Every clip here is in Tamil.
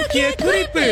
முக்கிய குறிப்பு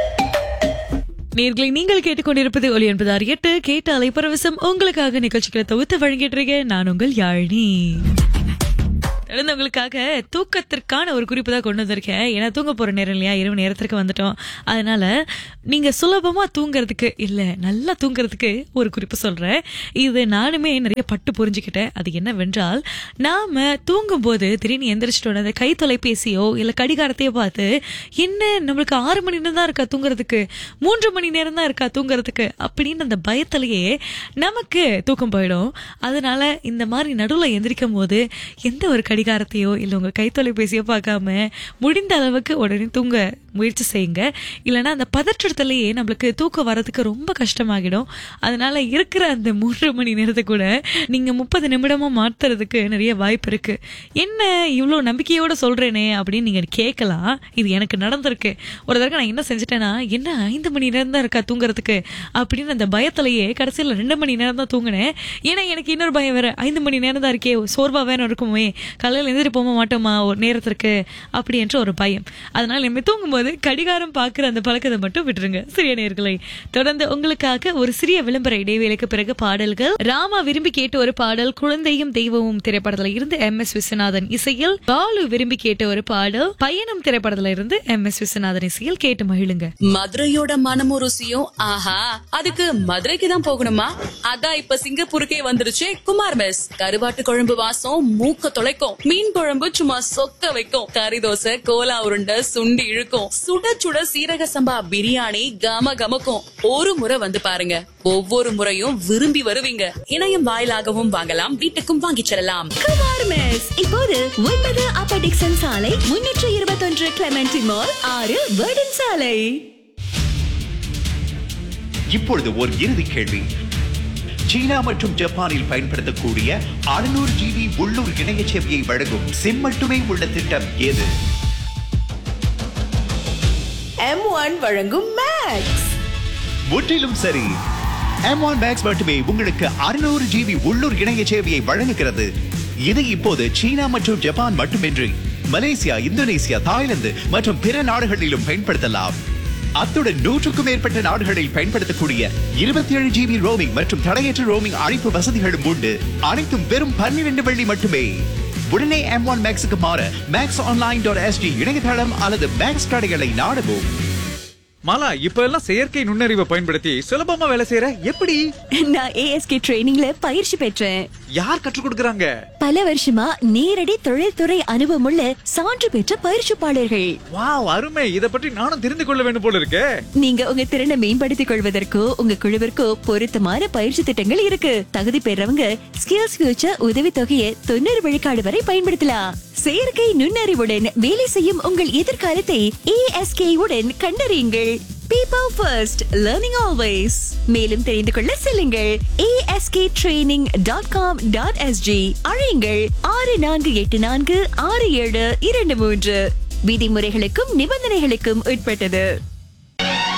நேர்களை நீங்கள் கேட்டுக்கொண்டிருப்பது ஒலி என்பது அறியட்டு கேட்ட அலைப்பரவசம் உங்களுக்காக நிகழ்ச்சிகளை தொகுத்து வழங்கிட்டு இருக்கேன் நான் உங்கள் யாழினி தொடர்ந்து உங்களுக்காக தூக்கத்திற்கான ஒரு குறிப்பு தான் கொண்டு வந்திருக்கேன் ஏன்னா தூங்க போற நேரம் இல்லையா இரவு நேரத்திற்கு வந்துட்டோம் அதனால நீங்க சுலபமா தூங்குறதுக்கு இல்ல நல்லா தூங்குறதுக்கு ஒரு குறிப்பு சொல்றேன் இது நானுமே நிறைய பட்டு புரிஞ்சுக்கிட்டேன் அது என்னவென்றால் நாம தூங்கும் போது திடீர்னு எந்திரிச்சிட்டோம் அந்த கை தொலைபேசியோ இல்ல கடிகாரத்தையோ பார்த்து என்ன நம்மளுக்கு ஆறு மணி நேரம் தான் இருக்கா தூங்குறதுக்கு மூன்று மணி நேரம் தான் இருக்கா தூங்குறதுக்கு அப்படின்னு அந்த பயத்திலேயே நமக்கு தூக்கம் போயிடும் அதனால இந்த மாதிரி நடுவில் எந்திரிக்கும் போது எந்த ஒரு கடிகாரத்தையோ இல்லை உங்கள் கைத்தொலைபேசியோ பார்க்காம முடிந்த அளவுக்கு உடனே தூங்க முயற்சி செய்யுங்க இல்லைன்னா அந்த பதற்றத்திலேயே நம்மளுக்கு தூக்கம் வர்றதுக்கு ரொம்ப கஷ்டமாகிடும் அதனால இருக்கிற அந்த மூன்று மணி நேரத்தை கூட நீங்கள் முப்பது நிமிடமாக மாற்றுறதுக்கு நிறைய வாய்ப்பு இருக்கு என்ன இவ்வளோ நம்பிக்கையோட சொல்றேனே அப்படின்னு நீங்கள் கேட்கலாம் இது எனக்கு நடந்திருக்கு ஒரு தடவை நான் என்ன செஞ்சுட்டேன்னா என்ன ஐந்து மணி நேரம் தான் இருக்கா தூங்குறதுக்கு அப்படின்னு அந்த பயத்திலேயே கடைசியில் ரெண்டு மணி நேரம் தான் தூங்கினேன் ஏன்னா எனக்கு இன்னொரு பயம் வேற ஐந்து மணி நேரம் தான் இருக்கே சோர்வா வேற இருக்குமே காலையில் எந்திரி போக மாட்டோமா ஒரு நேரத்திற்கு அப்படி என்ற ஒரு பயம் அதனால நம்ம தூங்கும்போது கடிகாரம் பார்க்குற அந்த பழக்கத்தை மட்டும் விட்டுருங்க சிறிய நேர்களை தொடர்ந்து உங்களுக்காக ஒரு சிறிய விளம்பர இடைவேளைக்கு பிறகு பாடல்கள் ராமா விரும்பி கேட்ட ஒரு பாடல் குழந்தையும் தெய்வமும் திரைப்படத்துல இருந்து எம் எஸ் விஸ்வநாதன் இசையில் பாலு விரும்பி கேட்ட ஒரு பாடல் பயணம் திரைப்படத்துல இருந்து எம் எஸ் விஸ்வநாதன் இசையில் கேட்டு மகிழுங்க மதுரையோட மனமும் ருசியும் ஆஹா அதுக்கு மதுரைக்கு தான் போகணுமா அதான் இப்ப சிங்கப்பூருக்கே வந்துருச்சு குமார் மெஸ் கருவாட்டு குழம்பு வாசம் மூக்க தொலைக்கும் மீன் குழம்பு சும்மா சொக்க வைக்கும் கறி தோசை கோலா உருண்டை சுண்டி இழுக்கும் சுட சுட சீரக சம்பா பிரியாணி கம கமக்கும் ஒரு முறை வந்து பாருங்க ஒவ்வொரு முறையும் விரும்பி வருவீங்க இணையம் வாயிலாகவும் வாங்கலாம் வீட்டுக்கும் வாங்கிச் செல்லலாம் குமார் மெஸ் இப்போது ஒன்பது அப்பர் டிக்சன் சாலை முன்னூற்று இருபத்தொன்று கிளமெண்டி மால் ஆறு வேர்டன் சாலை இப்பொழுது ஒரு இறுதி கேள்வி சீனா மற்றும் ஜப்பானில் பயன்படுத்தக்கூடிய 600 ஜிபி உள்ளூர் இணைய சேவையை வழங்கும் சிம் மட்டுமே உள்ள திட்டம் எது எம் ஒன் வழங்கும் மேக்ஸ் முற்றிலும் சரி M1 Max மட்டுமே உங்களுக்கு 600 ஜிபி உள்ளூர் இணைய சேவையை வழங்குகிறது இது இப்போது சீனா மற்றும் ஜப்பான் மட்டுமின்றி மலேசியா இந்தோனேசியா தாய்லாந்து மற்றும் பிற நாடுகளிலும் பயன்படுத்தலாம் அத்துடன் நூற்றுக்கும் மேற்பட்ட நாடுகளில் பயன்படுத்தக்கூடிய இருபத்தி ஏழு ஜிபி ரோமிங் மற்றும் தடையற்ற ரோமிங் அழைப்பு வசதிகளும் உண்டு அனைத்தும் வெறும் பன்னிரண்டு வெள்ளி மட்டுமே உடனே M1 ஒன் மேக்ஸுக்கு மாற மேக்ஸ் ஆன்லைன் டாட் எஸ்டி இணையதளம் அல்லது மேக்ஸ் கடைகளை நாடவும் மாலா இப்ப எல்லாம் செயற்கை நுண்ணறிவை பயன்படுத்தி சுலபமா வேலை செய்யற எப்படி நான் ஏஎஸ்கே ட்ரைனிங்ல பயிற்சி பெற்றேன் யார் கற்றுக் கொடுக்கறாங்க பல வருஷமா நேரடி தொழில்துறை அனுபவமுள்ள சான்று பெற்ற பயிற்சிப்பாளர்கள் வாவ் அருமை இத பற்றி நானும் தெரிந்து கொள்ள வேண்டும் போல இருக்கே நீங்க உங்க திறனை மேம்படுத்திக் கொள்வதற்கோ உங்க குழுவிற்கோ பொருத்தமான பயிற்சி திட்டங்கள் இருக்கு தகுதி பெறவங்க ஸ்கில்ஸ் ஃபியூச்சர் உதவி தொகையை தொண்ணூறு விழுக்காடு வரை பயன்படுத்தலாம் செயற்கை நுண்ணறிவுடன் வேலை செய்யும் உங்கள் எதிர்காலத்தை ஏஎஸ்கே உடன் கண்டறியுங்கள் பீப்பிள் ஃபர்ஸ்ட் லேர்னிங் ஆல்வேஸ் மேலும் தெரிந்து கொள்ள செல்லுங்கள் ASK training dot com dot SG அழையுங்கள் ஆறு நான்கு எட்டு நான்கு ஆறு ஏழு இரண்டு மூன்று விதிமுறைகளுக்கும் நிபந்தனைகளுக்கும் உட்பட்டது